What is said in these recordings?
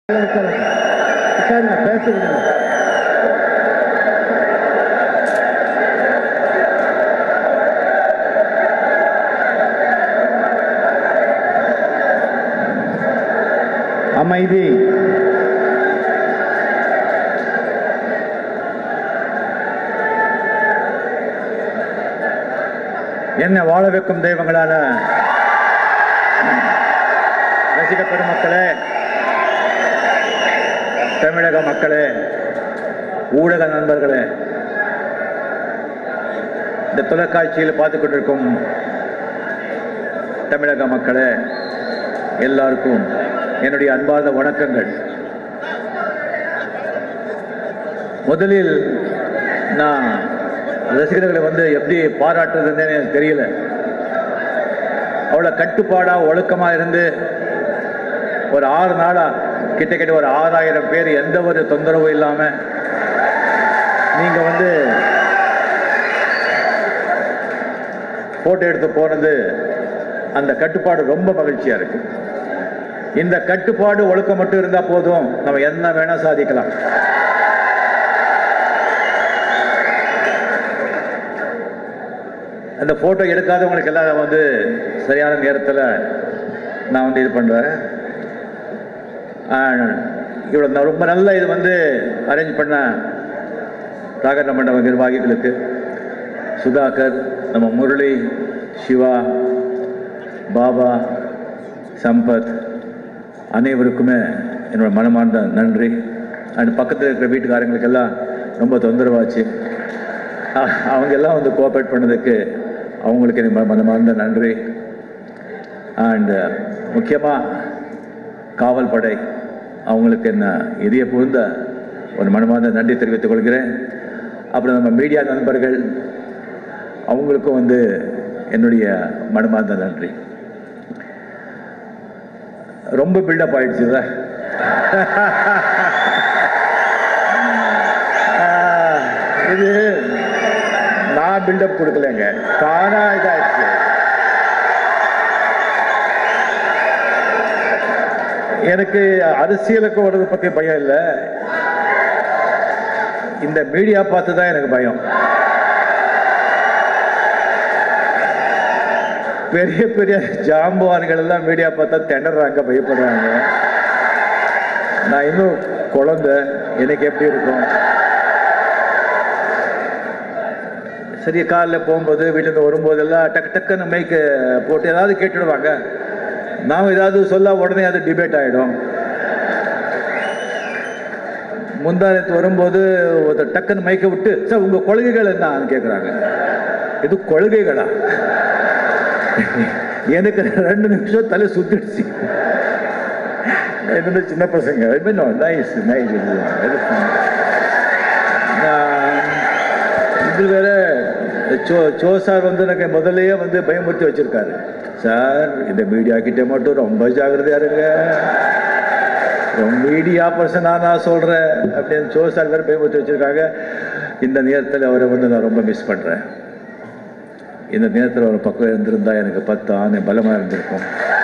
உட்காருங்க உட்காருங்க பேசுறீங்க அமைதி என்ன வாழ வைக்கும் தெய்வங்களான ரசிக பெருமக்களே தமிழக மக்களே ஊடக நண்பர்களே இந்த தொலைக்காட்சியில் பார்த்து கொண்டிருக்கும் தமிழக மக்களே எல்லாருக்கும் என்னுடைய அன்பார்ந்த வணக்கங்கள் முதலில் நான் ரசிகர்களை வந்து எப்படி பாராட்டுறதுன்னு எனக்கு தெரியல அவ்வளோ கட்டுப்பாடாக ஒழுக்கமாக இருந்து ஒரு ஆறு நாளாக கிட்டத்தட்ட ஒரு ஆறாயிரம் பேர் எந்த ஒரு தொந்தரவும் இல்லாமல் நீங்கள் வந்து ஃபோட்டோ எடுத்து போனது அந்த கட்டுப்பாடு ரொம்ப மகிழ்ச்சியாக இருக்கு இந்த கட்டுப்பாடு ஒழுக்கம் மட்டும் இருந்தால் போதும் நம்ம என்ன வேணால் சாதிக்கலாம் அந்த ஃபோட்டோ எடுக்காதவங்களுக்கு எல்லாம் வந்து சரியான நேரத்தில் நான் வந்து இது பண்ணுறேன் இவ்வளோ ந- ரொம்ப நல்ல இது வந்து அரேஞ்ச் பண்ண ராகர மண்டப நிர்வாகிகளுக்கு சுதாகர் நம்ம முரளி சிவா பாபா சம்பத் அனைவருக்குமே என்னோட மனமார்ந்த நன்றி அண்ட் பக்கத்தில் இருக்கிற வீட்டுக்காரங்களுக்கெல்லாம் ரொம்ப தொந்தரவாச்சு அ- அவங்க எல்லாம் வந்து கோஆப்ரேட் பண்ணதுக்கு அவங்களுக்கு எனக்கு மன- மனமார்ந்த நன்றி அண்ட் முக்கியமாக காவல் படை அவங்களுக்கு என்ன இதய புகுந்த ஒரு மனமார்ந்த நன்றி தெரிவித்துக் கொள்கிறேன் அப்புறம் நம்ம மீடியா நண்பர்கள் அவங்களுக்கும் வந்து என்னுடைய மனமார்ந்த நன்றி ரொம்ப பில்டப் ஆயிடுச்சுல ஆஹ், இது நான் பில்டப் கொடுக்கலங்க தானா இதாயிடுச்சு எனக்கு அரசியலுக்கு வர்றது பற்றி பயம் இல்லை இந்த மீடியா பார்த்து தான் எனக்கு பயம் பெரிய பெரிய ஜாம்பவான்கள் எல்லாம் மீடியா பார்த்தா திணறாங்க பயப்படுறாங்க நான் இன்னும் குழந்தை எனக்கு எப்படி இருக்கும் சரி காலைல போகும்போது வீட்டிலேருந்து வரும்போதெல்லாம் டக்கு டக்குன்னு மைக்கு போட்டு ஏதாவது கேட்டுடுவாங்க நாம் ஏதாவது சொல்ல உடனே அது டிபேட் ஆகிடும் முந்தானத்து வரும்போது ஒருத்தர் டக்குன்னு மைக்கை விட்டு சார் உங்கள் கொள்கைகள் என்னன்னு கேட்குறாங்க இது கொள்கைகளா எனக்கு ரெண்டு நிமிஷம் தலை சுத்திடுச்சு என்னோட சின்ன பசங்க நைஸ் நைஸ் இது வேற சோ சோ சார் வந்து எனக்கு முதல்லயே வந்து பயமுறுத்தி வச்சிருக்காரு சார் இந்த மீடியா கிட்ட மட்டும் ரொம்ப ஜாக்கிரதையா இருங்க மீடியா பர்சனா நான் சொல்றேன் அப்படின்னு சோ சார் வேற பயமுறுத்தி வச்சிருக்காங்க இந்த நேரத்தில் அவரை வந்து நான் ரொம்ப மிஸ் பண்றேன் இந்த நேரத்தில் ஒரு பக்கம் இருந்திருந்தா எனக்கு பத்து ஆணை பலமாக இருந்திருக்கும்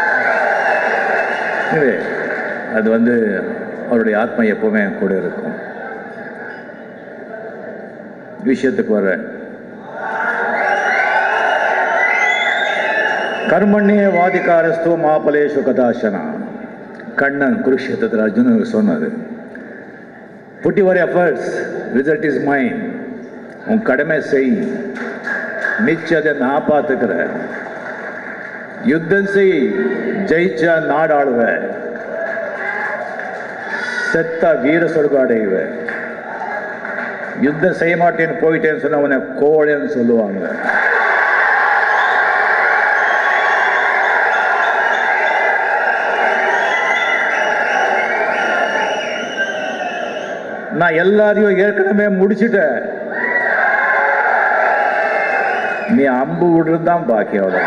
எனவே அது வந்து அவருடைய ஆத்மா எப்பவுமே என் கூட இருக்கும் விஷயத்துக்கு வர கர்மண்யே வாதிகாரஸ்து மாபலேஷு கதாசனா கண்ணன் குருஷேத்திரத்தில் அர்ஜுனனுக்கு சொன்னது put your efforts result is mind உன் கடமை செய் மிச்சதை நான் பார்த்துக்கிறேன் யுத்தம் செய் ஜெயிச்சா நாடாளுவ செத்தா வீர சொர்க்கம் அடையுவ யுத்தம் செய்ய மாட்டேன்னு போயிட்டேன்னு சொன்ன உன்னை கோழைன்னு சொல்லுவாங்க நான் எல்லாரையும் ஏற்கனவே முடிச்சிட்டேன் நீ அம்பு விடுறது தான் பாக்கி அவ்வளோ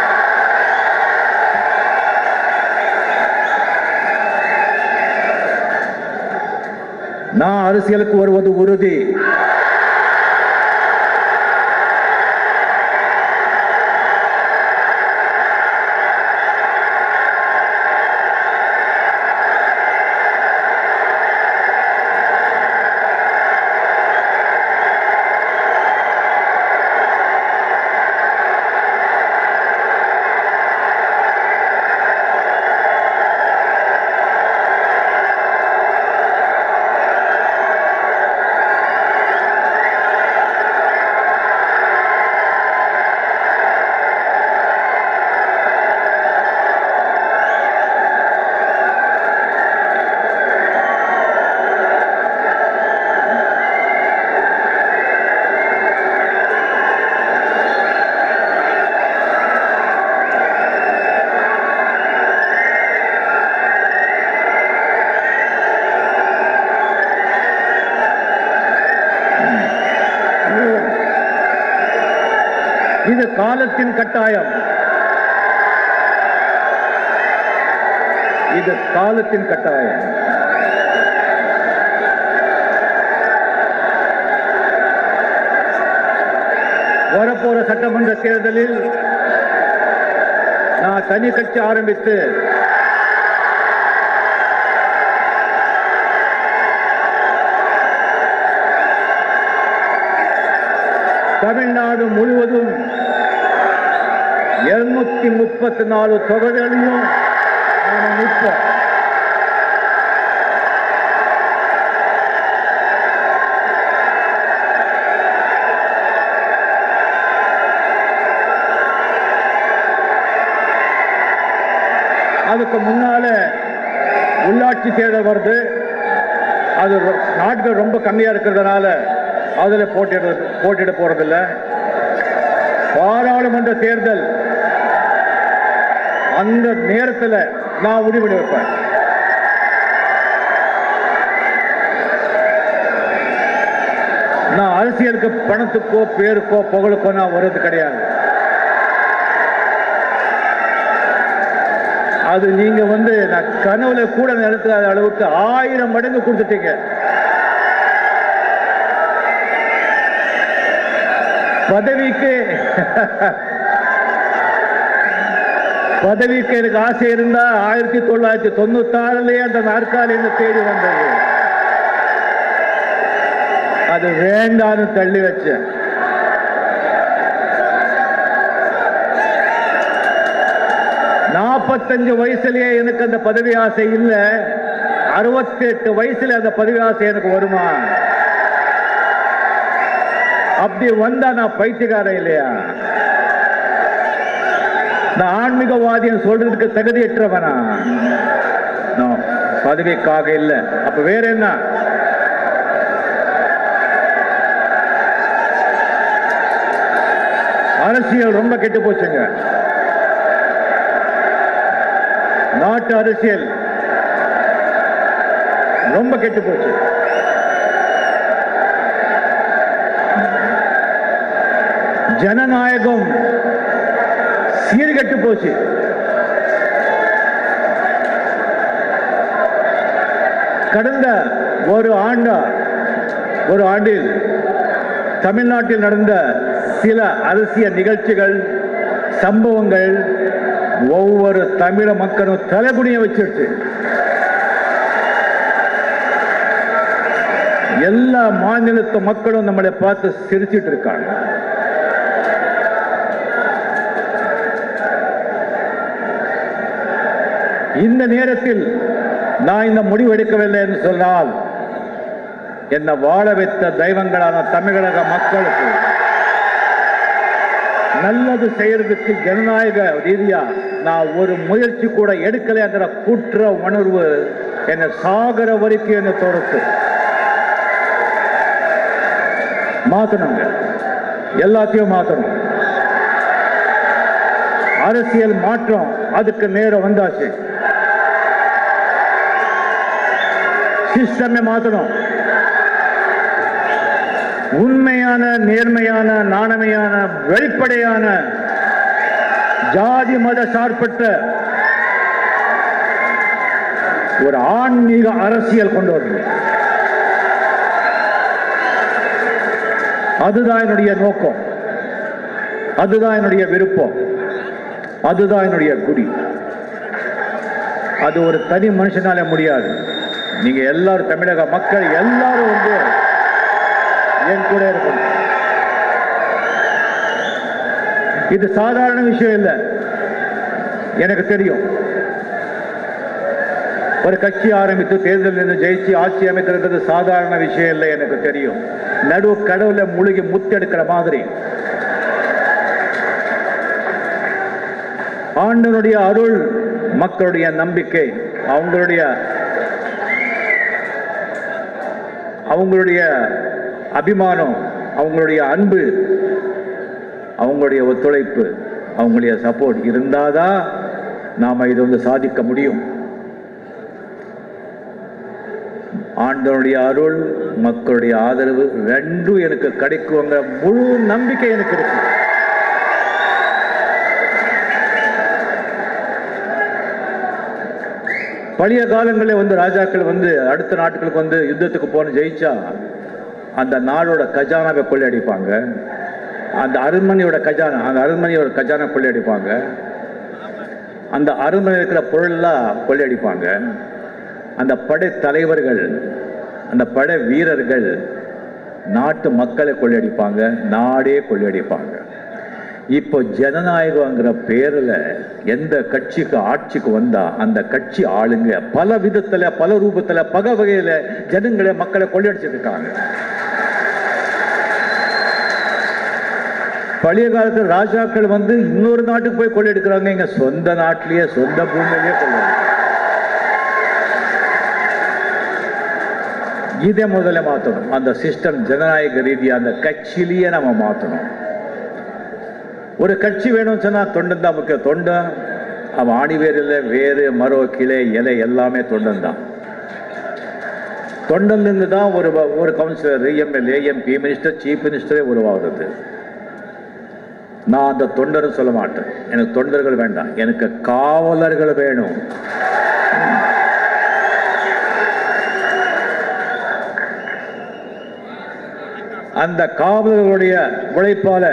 நான் அரசியலுக்கு வருவது உறுதி இது காலத்தின் கட்டாயம் இது காலத்தின் கட்டாயம் வரப்போற சட்டமன்ற தேர்தலில் நான் தனி கட்சி ஆரம்பித்து தமிழ்நாடு முழுவதும் இருநூத்தி முப்பத்தி நாலு தொகுதிகளையும் நாம நிற்போம் அதுக்கு முன்னால உள்ளாட்சி தேர்தல் வருது அது ரொ- நாட்கள் ரொம்ப கம்மியா இருக்கிறதுனால அதுல போட்டியிட போட்டியிட போறதில்ல பாராளுமன்ற தேர்தல் அந்த நேரத்துல நான் முடிவு வைப்பேன் நான் அரசியலுக்கு பணத்துக்கோ பேருக்கோ புகழுக்கோ நான் வர்றது கிடையாது அது நீங்க வந்து நான் கனவுல கூட நிறுத்தாத அளவுக்கு ஆயிரம் மடங்கு கொடுத்துட்டீங்க பதவிக்கு பதவிக்கு எனக்கு ஆசை இருந்தா ஆயிரத்தி தொள்ளாயிரத்தி தொண்ணூத்தி ஆறுலயே அந்த நாற்காலி என்ன தேடி வந்தது அது வேண்டான்னு தள்ளி வச்சேன் நாற்பத்தஞ்சு வயசுலயே எனக்கு அந்த பதவி ஆசை இல்ல அறுபத்தி எட்டு வயசுல அந்த பதவி ஆசை எனக்கு வருமா அப்படி வந்தா நான் பைத்தியக்காரன் இல்லையா நான் ஆன்மீகவாதின்னு சொல்றதுக்கு தகுதியற்றவனா No, பதவிக்காக இல்ல அப்ப வேற என்ன அரசியல் ரொம்ப கெட்டு போச்சுங்க நாட்டு அரசியல் ரொம்ப கெட்டு போச்சு ஜனநாயகம் சீர்கெட்டு போச்சு கடந்த ஒரு ஆண்டா ஒரு ஆண்டில் தமிழ்நாட்டில் நடந்த சில அரசியல் நிகழ்ச்சிகள் சம்பவங்கள் ஒவ்வொரு தமிழ மக்களும் தலைகுனிய வச்சிருச்சு எல்லா மாநிலத்து மக்களும் நம்மளை பார்த்து சிரிச்சிட்டு இருக்காங்க இந்த நேரத்தில் நான் இந்த முடிவு எடுக்கவில்லை என்று சொன்னால் என்னை வாழ வைத்த தெய்வங்களான தமிழக மக்களுக்கு நல்லது செய்யறதுக்கு ஜனநாயக ரீதியா நான் ஒரு முயற்சி கூட எடுக்கலைங்கிற குற்ற உணர்வு என்னை சாகர வரைக்கும் என்னை தோறுத்து மாத்தணுங்க எல்லாத்தையும் மாத்தணும் அரசியல் மாற்றம் அதுக்கு நேரம் வந்தாச்சு சிஸ்டமே மாத்தணும் உண்மையான நேர்மையான நாணமையான வெளிப்படையான ஜாதி மத சார்பற்ற ஒரு ஆன்மீக அரசியல் கொண்டு வரணும் அதுதான் என்னுடைய நோக்கம் அதுதான் என்னுடைய விருப்பம் அதுதான் என்னுடைய குடி அது ஒரு தனி மனுஷனால முடியாது நீங்க எல்லாரும் தமிழக மக்கள் எல்லாரும் வந்து என் கூட இருக்கணும் இது சாதாரண விஷயம் இல்லை எனக்கு தெரியும் ஒரு கட்சி ஆரம்பித்து தேர்தலில் இருந்து ஜெயிச்சு ஆட்சி அமைக்கிறது சாதாரண விஷயம் இல்லை எனக்கு தெரியும் நடு கடவுள முழுகி முத்தெடுக்கிற மாதிரி ஆண்டனுடைய அருள் மக்களுடைய நம்பிக்கை அவங்களுடைய அவங்களுடைய அபிமானம் அவங்களுடைய அன்பு அவங்களுடைய ஒத்துழைப்பு அவங்களுடைய சப்போர்ட் இருந்தாதான் நாம இது வந்து சாதிக்க முடியும் ஆண்டவனுடைய அருள் மக்களுடைய ஆதரவு ரெண்டும் எனக்கு கிடைக்குங்கிற முழு நம்பிக்கை எனக்கு இருக்கு பழைய காலங்களில் வந்து ராஜாக்கள் வந்து அடுத்த நாட்டுகளுக்கு வந்து யுத்தத்துக்கு போன ஜெயிச்சா அந்த நாடோட கஜானாவை கொள்ளையடிப்பாங்க அந்த அரண்மனையோட கஜானா அந்த அரண்மனையோட கஜானா கொள்ளையடிப்பாங்க அந்த அரண்மனை இருக்கிற பொருளெல்லாம் கொள்ளையடிப்பாங்க அந்த படை தலைவர்கள் அந்த படை வீரர்கள் நாட்டு மக்களை கொள்ளையடிப்பாங்க நாடே கொள்ளையடிப்பாங்க இப்போ ஜனநாயகங்கிற பேரில் எந்த கட்சிக்கு ஆட்சிக்கு வந்தா அந்த கட்சி ஆளுங்க பல விதத்துல பல ரூபத்துல பல வகையில ஜனங்களை மக்களை கொள்ளையடிச்சிருக்காங்க பழைய காலத்தில் ராஜாக்கள் வந்து இன்னொரு நாட்டுக்கு போய் கொள்ளையடிக்கிறாங்க எங்க சொந்த நாட்டிலேயே சொந்த பூமியிலேயே கொள்ளையடிக்கிறாங்க இதை முதல்ல மாற்றணும் அந்த சிஸ்டம் ஜனநாயக ரீதியா அந்த கட்சியிலேயே நம்ம மாற்றணும் ஒரு கட்சி வேணும்னு சொன்னா தொண்டன் தான் முக்கியம் தொண்டன் அவன் ஆணி வேர் இல்லை வேறு மரம் கிளை இலை எல்லாமே தொண்டன் தான் தொண்டன்லேருந்து தான் ஒரு வ- ஒரு councillor MLA MP minister chief மினிஸ்டரே உருவாகிறது நான் அந்த தொண்டர்னு சொல்ல மாட்டேன் எனக்கு தொண்டர்கள் வேண்டாம் எனக்கு காவலர்கள் வேணும் அந்த காவலர்களுடைய உழைப்பால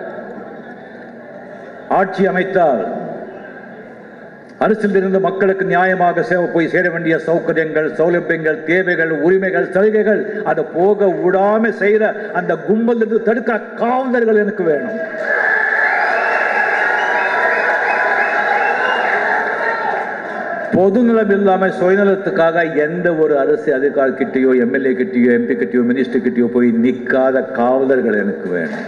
ஆட்சி அமைத்தால் அரசில் இருந்து மக்களுக்கு நியாயமாக சேவை போய் சேர வேண்டிய சௌகரியங்கள் சௌலபியங்கள் தேவைகள் உரிமைகள் சலுகைகள் அதை போக விடாம செய்யற அந்த கும்பல் இருந்து தடுக்கிற காவலர்கள் எனக்கு வேணும் பொதுநலம் இல்லாம சுயநலத்துக்காக எந்த ஒரு அரசு அதிகாரி கிட்டயோ எம்எல்ஏ கிட்டயோ எம்பி கிட்டயோ மினிஸ்டர் கிட்டயோ போய் நிக்காத காவலர்கள் எனக்கு வேணும்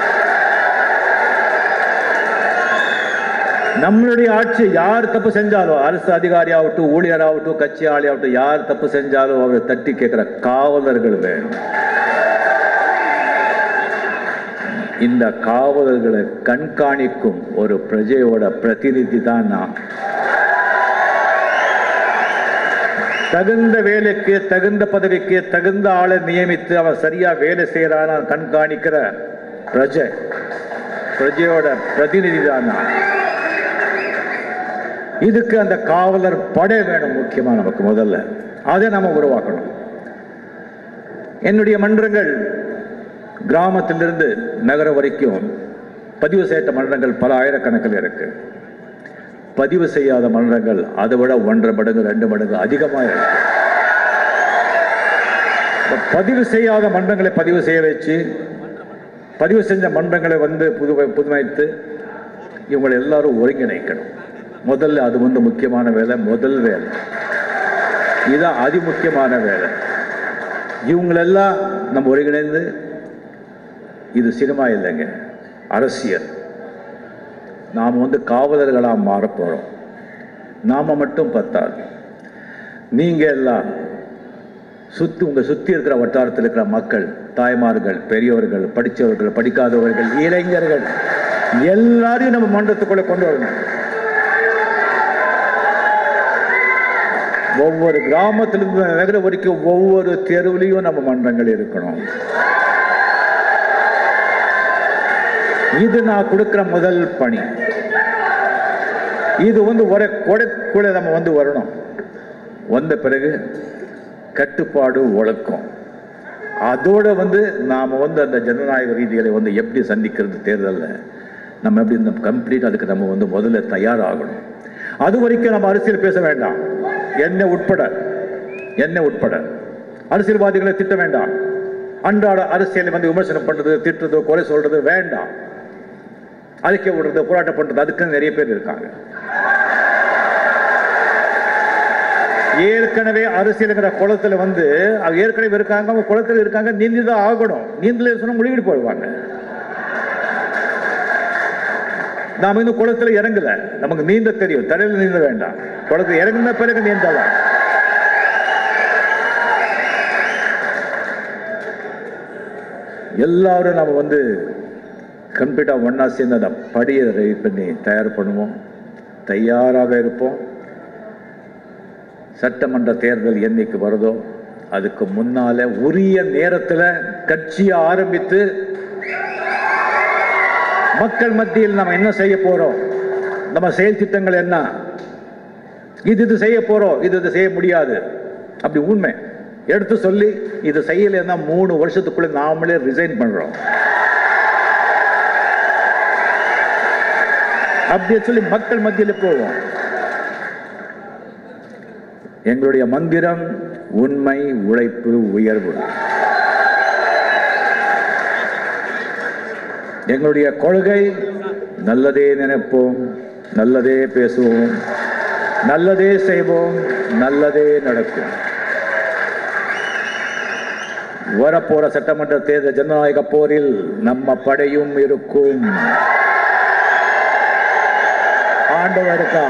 நம்மளுடைய ஆட்சி யார் தப்பு செஞ்சாலும் அரசு அதிகாரி ஆகட்டும் ஊழியர் ஆகட்டும் கட்சி ஆளி ஆகட்டும் யார் தப்பு செஞ்சாலும் அவரை தட்டி கேட்கிற காவலர்கள் வேணும் இந்த காவலர்களை கண்காணிக்கும் ஒரு பிரஜையோட பிரதிநிதி தான் நான் தகுந்த வேலைக்கு தகுந்த பதவிக்கு தகுந்த ஆளை நியமித்து அவன் சரியா வேலை செய்யறான கண்காணிக்கிற பிரஜை பிரஜையோட பிரதிநிதி தான் நான் இதுக்கு அந்த காவலர் படை வேணும் முக்கியமா நமக்கு முதல்ல அதை நாம உருவாக்கணும் என்னுடைய மன்றங்கள் கிராமத்திலிருந்து நகரம் வரைக்கும் பதிவு செய்யப்பட்ட மன்றங்கள் பல ஆயிரக்கணக்கில் இருக்கு பதிவு செய்யாத மன்றங்கள் அதை விட ஒன்றரை மடங்கு ரெண்டு மடங்கு அதிகமாக இருக்கு இப்ப பதிவு செய்யாத மன்றங்களை பதிவு செய்ய வச்சு பதிவு செஞ்ச மன்றங்களை வந்து புது புதுமைத்து இவங்களை எல்லாரும் ஒருங்கிணைக்கணும் முதல்ல அது வந்து முக்கியமான வேலை முதல் வேலை இதுதான் அதி முக்கியமான வேலை இவங்களெல்லாம் நம்ம ஒருங்கிணைந்து இது சினிமா இல்லைங்க அரசியல் நாம் வந்து காவலர்களாக மாறப் போகிறோம் நாம மட்டும் பத்தாது நீங்கள் எல்லாம் சுற்றி உங்கள் சுற்றி இருக்கிற வட்டாரத்தில் இருக்கிற மக்கள் தாய்மார்கள் பெரியவர்கள் படித்தவர்கள் படிக்காதவர்கள் இளைஞர்கள் எல்லாரையும் நம்ம மன்றத்துக்குள்ளே கொண்டு வரணும் ஒவ்வொரு கிராமத்திலிருந்து நகரம் வரைக்கும் ஒவ்வொரு தெருவுலையும் நம்ம மன்றங்கள் இருக்கணும் இது நான் கொடுக்கிற முதல் பணி இது வந்து ஒரு கொடைக்குள்ள நம்ம வந்து வரணும் வந்த பிறகு கட்டுப்பாடு ஒழுக்கம் அதோட வந்து நாம் வந்து அந்த ஜனநாயக ரீதிகளை வந்து எப்படி சந்திக்கிறது தேர்தலில் நம்ம எப்படி இந்த கம்ப்ளீட் அதுக்கு நம்ம வந்து முதல்ல தயாராகணும் அது வரைக்கும் நம்ம அரசியல் பேச வேண்டாம் என்ன உட்பட என்ன உட்பட அரசியல்வாதிகளை திட்ட வேண்டாம் அன்றாட அரசியலை வந்து விமர்சனம் பண்றது திட்டுறது குறை சொல்றது வேண்டாம் அறிக்கை விடுறது போராட்டம் பண்றது அதுக்கு நிறைய பேர் இருக்காங்க ஏற்கனவே அரசியலுங்கிற குளத்துல வந்து அவங்க ஏற்கனவே இருக்காங்க அவங்க குளத்துல இருக்காங்க நீந்தி தான் ஆகணும் நீந்தல சொன்னா முழுகிட்டு போயிடுவாங்க நாம இன்னும் குளத்துல இறங்கல நமக்கு நீந்த தெரியும் தரையில் நீந்த வேண்டாம் குளத்துல இறங்கின பிறகு நீந்தலாம் எல்லாரும் நம்ம வந்து கம்ப்ளீட்டாக ஒன்றா சேர்ந்து அந்த படியை ரெடி பண்ணி தயார் பண்ணுவோம் தயாராக இருப்போம் சட்டமன்ற தேர்தல் என்னைக்கு வருதோ அதுக்கு முன்னால உரிய நேரத்தில் கட்சியை ஆரம்பித்து மக்கள் மத்தியில் நம்ம என்ன செய்ய போறோம் நம்ம செயல் திட்டங்கள் என்ன இது இது செய்ய போறோம் இது இது செய்ய முடியாது அப்படி உண்மை எடுத்து சொல்லி இது செய்யலைன்னா மூணு வருஷத்துக்குள்ள நாமளே ரிசைன் பண்றோம் அப்படியே சொல்லி மக்கள் மத்தியில் போவோம் எங்களுடைய மந்திரம் உண்மை உழைப்பு உயர்வு எங்களுடைய கொள்கை நல்லதே நினைப்போம் நல்லதே பேசுவோம் நல்லதே செய்வோம் நல்லதே நடக்கும் வரப்போற சட்டமன்ற தேர்தல் ஜனநாயக போரில் நம்ம படையும் இருக்கும் ஆண்டவர் இருக்கா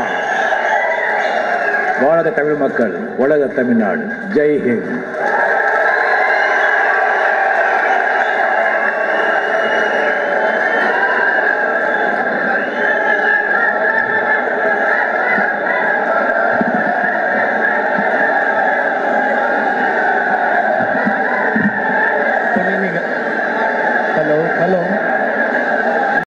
வாழ்க தமிழ் மக்கள் உலக தமிழ்நாடு ஜெய் ஹிந்த் ஹலோ ஹலோ